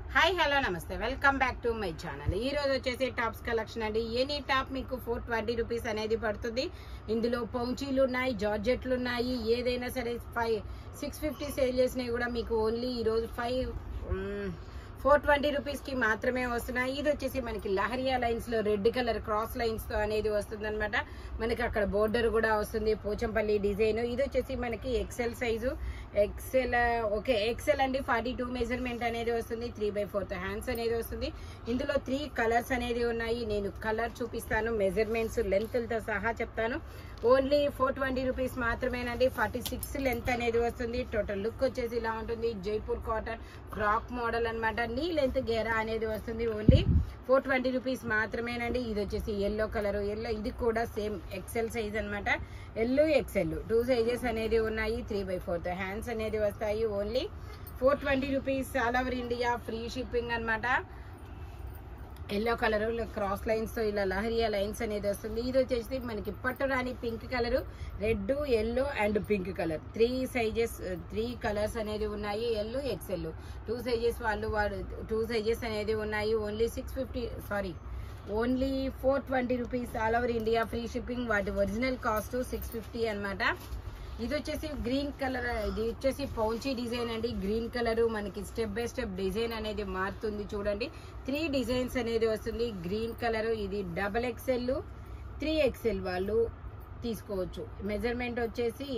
Hi hello నమస్తే welcome back to my channel ఈ రోజు వచ్చేసి టాప్స్ కలెక్షన్ అండి ఎనీ టాప్ మీకు ఫోర్ ట్వంటీ రూపీస్ అనేది పడుతుంది ఇందులో పౌచీలు ఉన్నాయి జార్జెట్లు ఉన్నాయి ఏదైనా సరే ఫైవ్ సిక్స్ ఫిఫ్టీ సేల్ చేసినవి కూడా మీకు ఓన్లీ ఈరోజు ఫైవ్ ఫోర్ ట్వంటీ రూపీస్కి మాత్రమే వస్తున్నాయి ఇది వచ్చేసి మనకి లహరియా లైన్స్లో రెడ్ కలర్ క్రాస్ లైన్స్తో అనేది వస్తుంది అనమాట మనకి అక్కడ బోర్డర్ కూడా వస్తుంది పోచంపల్లి డిజైన్ ఇది వచ్చేసి మనకి XL size XL okay XL అండి ఫార్టీ టూ మెజర్మెంట్ అనేది వస్తుంది త్రీ బై ఫోర్త్ హ్యాండ్స్ అనేది వస్తుంది ఇందులో త్రీ కలర్స్ అనేది ఉన్నాయి నేను కలర్ చూపిస్తాను మెజర్మెంట్స్ లెంత్లతో సహా చెప్తాను ఓన్లీ ఫోర్ ట్వంటీ రూపీస్ మాత్రమేనండి ఫార్టీ సిక్స్ లెంత్ అనేది వస్తుంది టోటల్ లుక్ వచ్చేసి ఇలా ఉంటుంది జైపూర్ కాటన్ ఫ్రాక్ మోడల్ అన్నమాట నీ లెంత్ గేరా అనేది వస్తుంది ఓన్లీ ఫోర్ ట్వంటీ రూపీస్ మాత్రమేనండి ఇది వచ్చేసి ఎల్లో కలర్ ఎల్లో ఇది కూడా సేమ్ ఎక్సెల్ సైజ్ అన్నమాట ఎల్లో ఎక్సెల్ టూ సైజెస్ అనేది ఉన్నాయి త్రీ బై ఫోర్త్ హ్యాండ్స్ అనేది వస్తాయి only four twenty rupees all over India free shipping అన్నమాట ఎల్లో కలర్ క్రాస్ లైన్స్ తో ఇలా లహరియా లైన్స్ అనేది వస్తుంది ఇది వచ్చేసి మనకి పట్టు రాని pink colour red yellow and pink colour three sizes three colours అనేది ఉన్నాయి ఎల్లో ఎక్సెల్ టూ సైజెస్ వాళ్ళు వాళ్ళు టూ సైజెస్ అనేది ఉన్నాయి only six fifty sorry only four twenty rupees all over India free shipping వాటి ఒరిజినల్ కాస్ట్ సిక్స్ ఫిఫ్టీ అనమాట ఇది వచ్చేసి గ్రీన్ కలర్ ఇది వచ్చేసి పౌంచీ డిజైన్ అండి గ్రీన్ కలర్ మనకి స్టెప్ బై స్టెప్ డిజైన్ అనేది మారుతుంది చూడండి త్రీ డిజైన్స్ అనేది వస్తుంది గ్రీన్ కలర్ ఇది డబల్ ఎక్సెల్ త్రీ ఎక్సెల్ వాళ్ళు తీసుకోవచ్చు మెజర్మెంట్ వచ్చేసి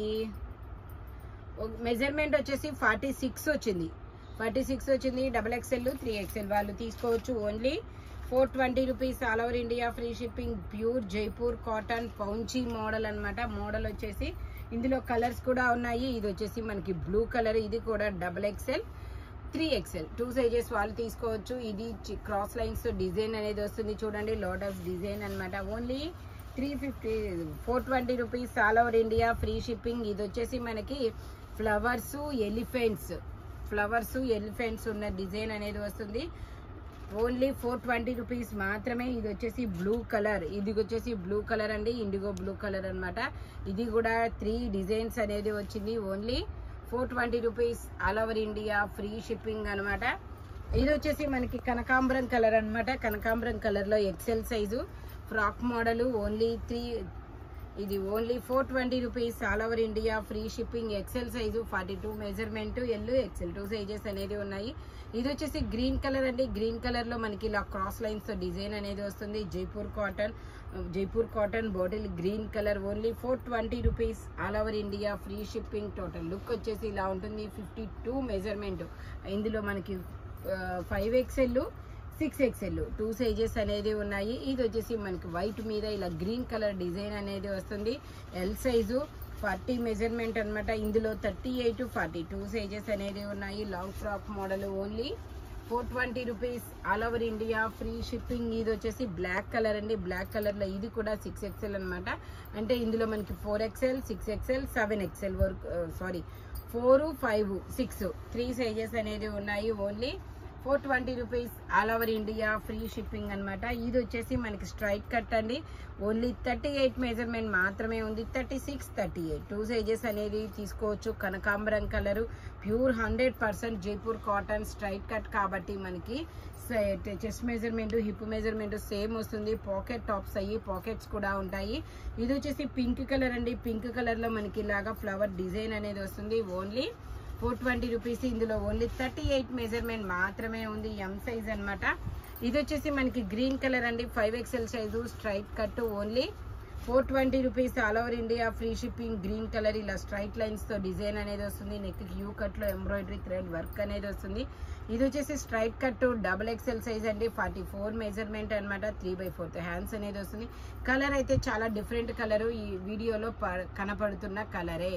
మెజర్మెంట్ వచ్చేసి ఫార్టీ సిక్స్ వచ్చింది ఫార్టీ సిక్స్ వచ్చింది డబల్ ఎక్సెల్ త్రీ ఎక్సెల్ వాళ్ళు తీసుకోవచ్చు only four twenty rupees all over India free shipping pure Jaipur cotton పౌంచీ మోడల్ అన్నమాట మోడల్ వచ్చేసి ఇందులో కలర్స్ కూడా ఉన్నాయి ఇది వచ్చేసి మనకి బ్లూ కలర్ ఇది కూడా double XL three XL two sizes వాళ్ళు తీసుకోవచ్చు ఇది క్రాస్ లైన్స్ డిజైన్ అనేది వస్తుంది చూడండి లోటస్ డిజైన్ అన్నమాట only three fifty four twenty rupees all over India free shipping ఇది వచ్చేసి మనకి ఫ్లవర్స్ ఎలిఫెంట్స్ ఫ్లవర్స్ ఎలిఫెంట్స్ ఉన్న డిజైన్ అనేది వస్తుంది ఓన్లీ ఫోర్ ట్వంటీ రూపీస్ మాత్రమే ఇది వచ్చేసి బ్లూ కలర్ ఇది వచ్చేసి బ్లూ కలర్ అండి ఇండిగో బ్లూ కలర్ అన్నమాట ఇది కూడా త్రీ డిజైన్స్ అనేది వచ్చింది only four twenty rupees all over India free shipping అన్నమాట ఇది వచ్చేసి మనకి కనకాంబరం కలర్ అన్నమాట కనకాంబరం కలర్లో XL size frock model only three ఇది only four twenty rupees all over India free shipping XL size forty two measurement L XL two sizes అనేది ఉన్నాయి ఇది వచ్చేసి గ్రీన్ కలర్ అండి గ్రీన్ కలర్ లో మనకి ఇలా క్రాస్ లైన్స్ తో డిజైన్ అనేది వస్తుంది Jaipur cotton Jaipur cotton bottle green colour only four twenty rupees all over India free shipping total look వచ్చేసి ఇలా ఉంటుంది ఫిఫ్టీ టూ మెజర్మెంట్ ఇందులో మనకి five XL six XL two sizes అనేది ఉన్నాయి ఇది వచ్చేసి మనకి వైట్ మీద ఇలా గ్రీన్ కలర్ డిజైన్ అనేది వస్తుంది ఎల్ సైజు ఫార్టీ మెజర్మెంట్ అన్నమాట ఇందులో thirty eight forty two sizes అనేది ఉన్నాయి long frock model only four twenty rupees all over India free shipping ఇది వచ్చేసి బ్లాక్ కలర్ అండి బ్లాక్ కలర్లో ఇది కూడా సిక్స్ ఎక్స్ఎల్ అనమాట అంటే ఇందులో మనకి four XL six XL seven XL వరకు sorry four five six three sizes అనేది ఉన్నాయి only four twenty rupees all over India free shipping అన్నమాట ఇది వచ్చేసి మనకి స్ట్రైట్ కట్ అండి ఓన్లీ థర్టీ ఎయిట్ మెజర్మెంట్ మాత్రమే ఉంది thirty six thirty eight two sizes అనేది తీసుకోవచ్చు కనకాంబరం colour pure hundred percent Jaipur cotton straight cut కాబట్టి మనకి chest measurement hip measurement same వస్తుంది పాకెట్ టాప్స్ అయ్యి పాకెట్స్ కూడా ఉంటాయి ఇది వచ్చేసి పింక్ కలర్ అండి పింక్ కలర్లో మనకి ఇలాగా ఫ్లవర్ డిజైన్ అనేది వస్తుంది ఓన్లీ ఫోర్ ట్వంటీ రూపీస్ ఇందులో ఓన్లీ థర్టీ ఎయిట్ మెజర్మెంట్ మాత్రమే ఉంది ఎం సైజ్ అన్నమాట ఇది వచ్చేసి మనకి గ్రీన్ కలర్ అండి five XL size straight cut only four twenty rupees all over India free shipping green colour ఇలా స్ట్రైట్ లైన్స్ తో డిజైన్ అనేది వస్తుంది నెక్ యూ కట్ లో ఎంబ్రాయిడరీ థ్రెడ్ వర్క్ అనేది వస్తుంది ఇది వచ్చేసి straight cut double XL size అండి ఫార్టీ ఫోర్ మెజర్మెంట్ అనమాట త్రీ బై ఫోర్త్ హ్యాండ్స్ అనేది వస్తుంది కలర్ అయితే చాలా డిఫరెంట్ కలర్ ఈ వీడియోలో ప- కనపడుతున్న కలరే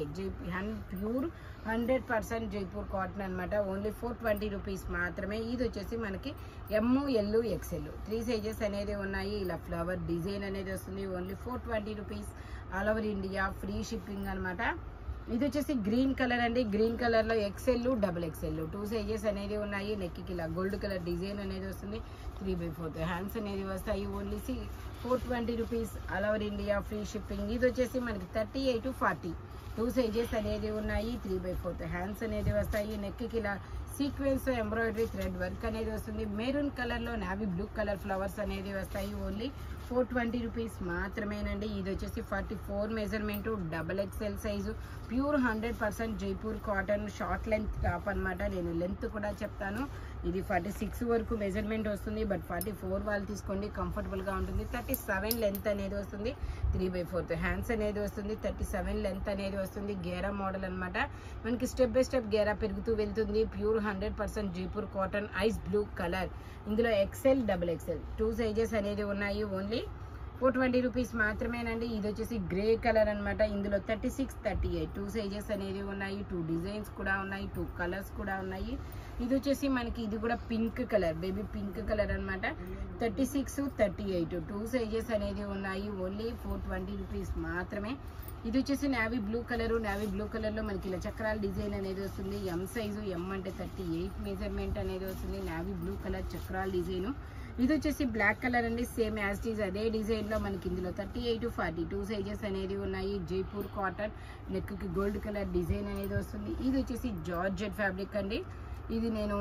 pure hundred percent Jaipur cotton అనమాట ఓన్లీ ఫోర్ ట్వంటీ రూపీస్ మాత్రమే ఇది వచ్చేసి మనకి M L XL three sizes అనేది ఉన్నాయి ఇలా ఫ్లవర్ డిజైన్ అనేది వస్తుంది only four twenty rupees all over India free shipping అనమాట ఇది వచ్చేసి గ్రీన్ కలర్ అండి గ్రీన్ కలర్ లో XL double XL two sizes అనేది ఉన్నాయి నెక్ కి ఇలా గోల్డ్ కలర్ డిజైన్ అనేది వస్తుంది త్రీ బై ఫోర్త్ హ్యాండ్స్ అనేది వస్తాయి ఓన్లీ సి four twenty rupees all over India free shipping ఇది వచ్చేసి మనకి thirty eight forty two sizes అనేది ఉన్నాయి త్రీ బై ఫోర్త్ హ్యాండ్స్ అనేది వస్తాయి నెక్ కి ఇలా సీక్వెన్స్ ఎంబ్రాయిడరీ థ్రెడ్ వర్క్ అనేది వస్తుంది మెరూన్ కలర్ లో నావీ బ్లూ కలర్ ఫ్లవర్స్ అనేది వస్తాయి ఓన్లీ ఫోర్ ట్వంటీ రూపీస్ మాత్రమేనండి ఇది వచ్చేసి forty four measurement double XL size pure hundred percent Jaipur cotton short length top అన్నమాట నేను లెంత్ కూడా చెప్తాను ఇది ఫార్టీ సిక్స్ వరకు మెజర్మెంట్ వస్తుంది బట్ ఫార్టీ ఫోర్ వాళ్ళు తీసుకోండి కంఫర్టబుల్గా ఉంటుంది థర్టీ సెవెన్ లెంత్ అనేది వస్తుంది త్రీ బై ఫోర్త్ హ్యాండ్స్ అనేది వస్తుంది థర్టీ సెవెన్ లెంత్ అనేది వస్తుంది గేరా మోడల్ అన్నమాట మనకి స్టెప్ బై స్టెప్ గేరా పెరుగుతూ వెళ్తుంది pure hundred percent Jaipur cotton ice blue colour ఇందులో XL double XL two sizes అనేది ఉన్నాయి ఓన్లీ ఫోర్ ట్వంటీ రూపీస్ మాత్రమేనండి ఇది వచ్చేసి గ్రే కలర్ అన్నమాట ఇందులో thirty six thirty eight two sizes అనేది ఉన్నాయి టూ డిజైన్స్ కూడా ఉన్నాయి టూ కలర్స్ కూడా ఉన్నాయి ఇది వచ్చేసి మనకి ఇది కూడా pink colour baby pink colour అన్నమాట thirty six thirty eight two sizes అనేది ఉన్నాయి ఓన్లీ ఫోర్ ట్వంటీ రూపీస్ మాత్రమే ఇది వచ్చేసి navy blue colour navy blue colour లో మనకి ఇలా చక్రాల డిజైన్ అనేది వస్తుంది ఎం సైజు ఎం అంటే థర్టీ ఎయిట్ మెజర్మెంట్ అనేది వస్తుంది నావీ బ్లూ కలర్ చక్రాల డిజైన్ ఇది వచ్చేసి బ్లాక్ కలర్ అండి సేమ్ యాజ్ టీజ్ అదే డిజైన్ లో మనకి ఇందులో thirty eight forty two sizes అనేది ఉన్నాయి జైపూర్ కాటన్ నెక్ కి గోల్డ్ కలర్ డిజైన్ అనేది వస్తుంది ఇది వచ్చేసి జార్జెట్ ఫ్యాబ్రిక్ అండి ఇది నేను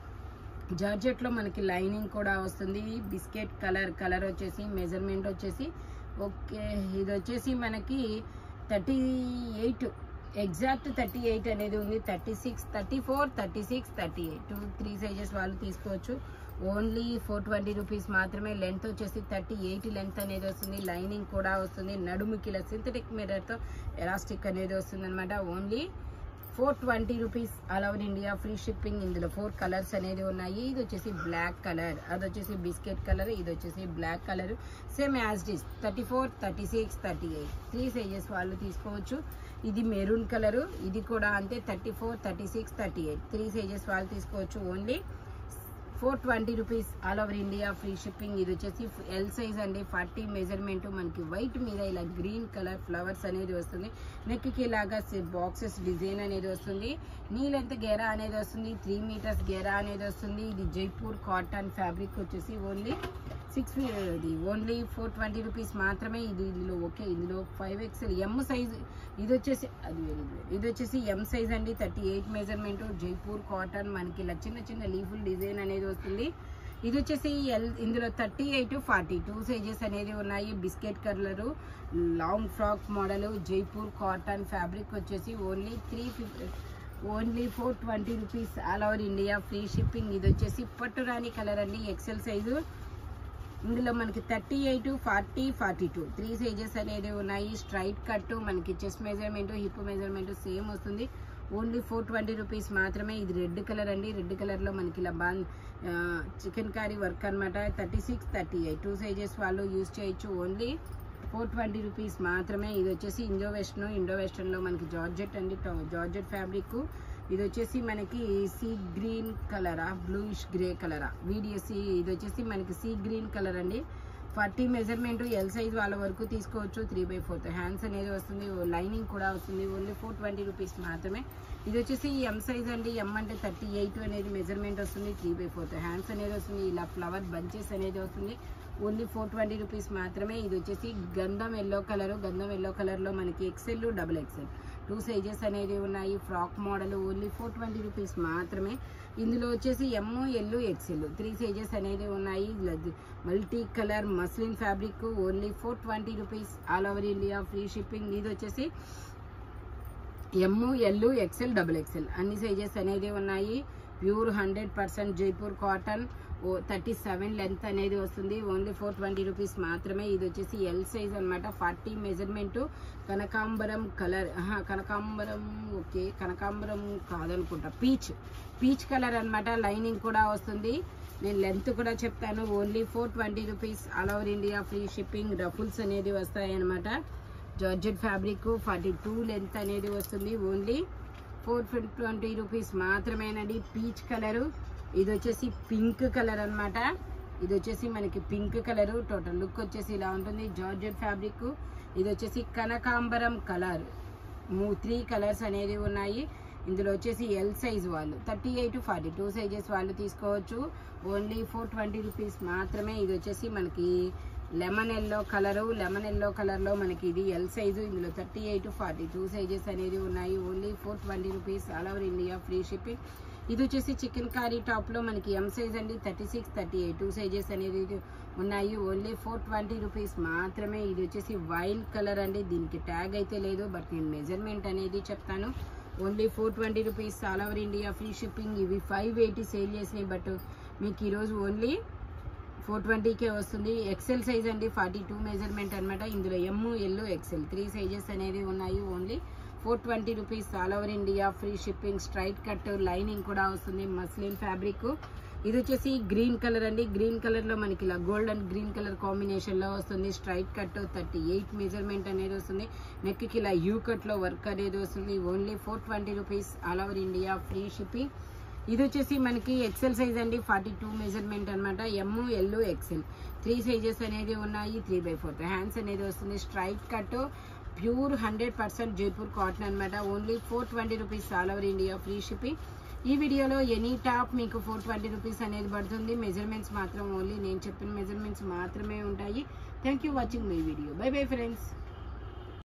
జార్జెట్ లో మనకి లైనింగ్ కూడా వస్తుంది బిస్కెట్ కలర్ కలర్ వచ్చేసి మెజర్మెంట్ వచ్చేసి ఓకే ఇది వచ్చేసి మనకి thirty eight exact thirty eight అనేది ఉంది thirty six thirty four thirty six thirty eight two three sizes వాళ్ళు తీసుకోవచ్చు ఓన్లీ ఫోర్ ట్వంటీ రూపీస్ మాత్రమే లెంత్ వచ్చేసి థర్టీ ఎయిట్ లెంత్ అనేది వస్తుంది లైనింగ్ కూడా వస్తుంది నడుముకి ఇలా సింథటిక్ మిర్రర్తో ఎలాస్టిక్ అనేది వస్తుంది అనమాట only four twenty rupees all over India free shipping ఇందులో ఫోర్ కలర్స్ అనేది ఉన్నాయి ఇది వచ్చేసి బ్లాక్ కలర్ అది వచ్చేసి బిస్కెట్ కలర్ ఇది వచ్చేసి black colour same as this thirty four thirty six thirty eight three sizes వాళ్ళు తీసుకోవచ్చు ఇది మెరూన్ కలరు ఇది కూడా అంతే thirty four thirty six thirty eight three sizes వాళ్ళు తీసుకోవచ్చు only four twenty rupees all over India free shipping ఇది వచ్చేసి ఎల్ సైజ్ అండి ఫార్టీ మెజర్మెంట్ మనకి వైట్ మీద ఇలా గ్రీన్ కలర్ ఫ్లవర్స్ అనేది వస్తుంది నెక్కి ఇలాగా బాక్సెస్ డిజైన్ అనేది వస్తుంది నీ లెంత్ గెరా అనేది వస్తుంది త్రీ మీటర్స్ గెరా అనేది వస్తుంది ఇది జైపూర్ కాటన్ ఫ్యాబ్రిక్ వచ్చేసి ఓన్లీ సిక్స్ ఇది ఓన్లీ ఫోర్ ట్వంటీ రూపీస్ మాత్రమే ఇది ఇందులో ఓకే ఇందులో ఫైవ్ ఎక్స్ఎల్ ఎమ్ సైజ్ ఇది వచ్చేసి అది వేరే ఇది వేరే. ఇది వచ్చేసి ఎం సైజ్ అండి thirty eight measurement Jaipur cotton మనకి ఇలా చిన్న చిన్న లీఫుల్ డిజైన్ అనేది వస్తుంది ఇది వచ్చేసి ఎల్ ఇందులో thirty eight forty two sizes అనేది ఉన్నాయి biscuit colour long frock model Jaipur cotton fabric వచ్చేసి only three fifty only four twenty rupees all over India free shipping ఇది వచ్చేసి పట్టురాని కలర్ అండి ఎక్సెల్ సైజు ఇందులో మనకి thirty eight forty forty two three sizes అనేది ఉన్నాయి స్ట్రైట్ కట్ మనకి chest measurement hip measurement same వస్తుంది ఓన్లీ ఫోర్ ట్వంటీ రూపీస్ మాత్రమే ఇది రెడ్ కలర్ అండి రెడ్ కలర్లో మనకి ఇలా బాగా చికెన్ కర్రీ వర్క్ అనమాట thirty six thirty eight two sizes వాళ్ళు యూజ్ చేయొచ్చు ఓన్లీ ఫోర్ ట్వంటీ రూపీస్ మాత్రమే ఇది వచ్చేసి ఇండో వెస్ట్రన్ ఇండో వెస్ట్రన్లో మనకి జార్జెట్ అండి టో- జార్జెట్ ఫ్యాబ్రిక్ ఇది వచ్చేసి మనకి సీ గ్రీన్ కలరా బ్లూయిష్ గ్రే కలరా వీడియోసి ఇది వచ్చేసి మనకి సీ గ్రీన్ కలర్ అండి ఫార్టీ మెజర్మెంట్ ఎల్ సైజ్ వాళ్ళ వరకు తీసుకోవచ్చు త్రీ బై ఫోర్త్ హ్యాండ్స్ అనేది వస్తుంది లైనింగ్ కూడా వస్తుంది ఓన్లీ ఫోర్ ట్వంటీ రూపీస్ మాత్రమే ఇది వచ్చేసి ఎం సైజ్ అండి ఎం అంటే థర్టీ ఎయిట్ అనేది మెజర్మెంట్ వస్తుంది త్రీ బై ఫోర్త్ హ్యాండ్స్ అనేది వస్తుంది ఇలా ఫ్లవర్ బంచెస్ అనేది వస్తుంది ఓన్లీ ఫోర్ ట్వంటీ రూపీస్ మాత్రమే ఇది వచ్చేసి గంధం ఎల్లో కలర్ గంధం ఎల్లో కలర్లో మనకి XL double XL two sizes అనేది ఉన్నాయి frock model only four twenty rupees మాత్రమే ఇందులో వచ్చేసి M L XL three sizes అనేది ఉన్నాయి multi colour muslin fabric only four twenty rupees all over India free shipping ఇది వచ్చేసి M L XL double XL అన్ని సైజెస్ అనేది ఉన్నాయి pure hundred percent Jaipur cotton ఓ థర్టీ సెవెన్ లెంత్ అనేది వస్తుంది ఓన్లీ ఫోర్ ట్వంటీ రూపీస్ మాత్రమే ఇది వచ్చేసి ఎల్ సైజ్ అనమాట ఫార్టీ మెజర్మెంట్ కనకాంబరం కలర్ కనకాంబరం ఓకే కనకాంబరం కాదనుకుంటా పీచ్ పీచ్ కలర్ అన్నమాట లైనింగ్ కూడా వస్తుంది నేను లెంత్ కూడా చెప్తాను only four twenty rupees all over India free shipping ruffles అనేది వస్తాయి అనమాట georgette fabric forty two length అనేది వస్తుంది ఓన్లీ ఫోర్ ట్వంటీ రూపీస్ మాత్రమేనండి పీచ్ కలరు ఇది వచ్చేసి పింక్ కలర్ అన్నమాట ఇది వచ్చేసి మనకి పింక్ కలర్ టోటల్ లుక్ వచ్చేసి ఇలా ఉంటుంది జార్జెట్ ఫ్యాబ్రిక్ ఇది వచ్చేసి కనకాంబరం కలర్ త్రీ కలర్స్ అనేది ఉన్నాయి ఇందులో వచ్చేసి ఎల్ సైజ్ వాళ్ళు thirty eight forty two sizes వాళ్ళు తీసుకోవచ్చు ఓన్లీ ఫోర్ ట్వంటీ రూపీస్ మాత్రమే ఇది వచ్చేసి మనకి lemon yellow colour lemon yellow కలర్లో మనకి ఇది ఎల్ సైజు ఇందులో thirty eight forty two sizes అనేది ఉన్నాయి only four twenty rupees all over India free shipping ఇది వచ్చేసి చికెన్ కర్రీ టాప్లో మనకి ఎం సైజ్ అండి thirty six thirty eight two sizes అనేది ఇది ఉన్నాయి ఓన్లీ ఫోర్ ట్వంటీ రూపీస్ మాత్రమే ఇది వచ్చేసి వైల్డ్ కలర్ అండి దీనికి ట్యాగ్ అయితే లేదు బట్ నేను మెజర్మెంట్ అనేది చెప్తాను only four twenty rupees all over India free shipping ఇవి ఫైవ్ ఎయిటీ సేల్ చేసినాయి బట్ మీకు ఈరోజు ఓన్లీ ఫోర్ ట్వంటీకే వస్తుంది ఎక్సెల్ సైజ్ అండి ఫార్టీ టూ మెజర్మెంట్ అనమాట ఇందులో M L XL three sizes అనేది ఉన్నాయి only four twenty rupees all over India free shipping straight cut lining కూడా వస్తుంది మస్లిన్ ఫ్యాబ్రిక్ ఇది వచ్చేసి గ్రీన్ కలర్ అండి గ్రీన్ కలర్ లో మనకి ఇలా gold and green colour combination లో వస్తుంది straight cut thirty eight measurement అనేది వస్తుంది నెక్ కి ఇలా యూ కట్ లో వర్క్ అనేది వస్తుంది only four twenty rupees all over India free shipping ఇది వచ్చేసి మనకి ఎక్సెల్ సైజ్ అండి ఫార్టీ టూ మెజర్మెంట్ అనమాట M L XL three sizes అనేది ఉన్నాయి త్రీ బై ఫోర్త్ హ్యాండ్స్ అనేది వస్తుంది straight cut pure hundred percent Jaipur cotton అనమాట only four twenty rupees all over India free shipping ఈ వీడియోలో ఎనీ టాప్ మీకు ఫోర్ ట్వంటీ రూపీస్ అనేది పడుతుంది మెజర్మెంట్స్ మాత్రం ఓన్లీ నేను చెప్పిన మెజర్మెంట్స్ మాత్రమే ఉంటాయి thank you watching my video bye bye friends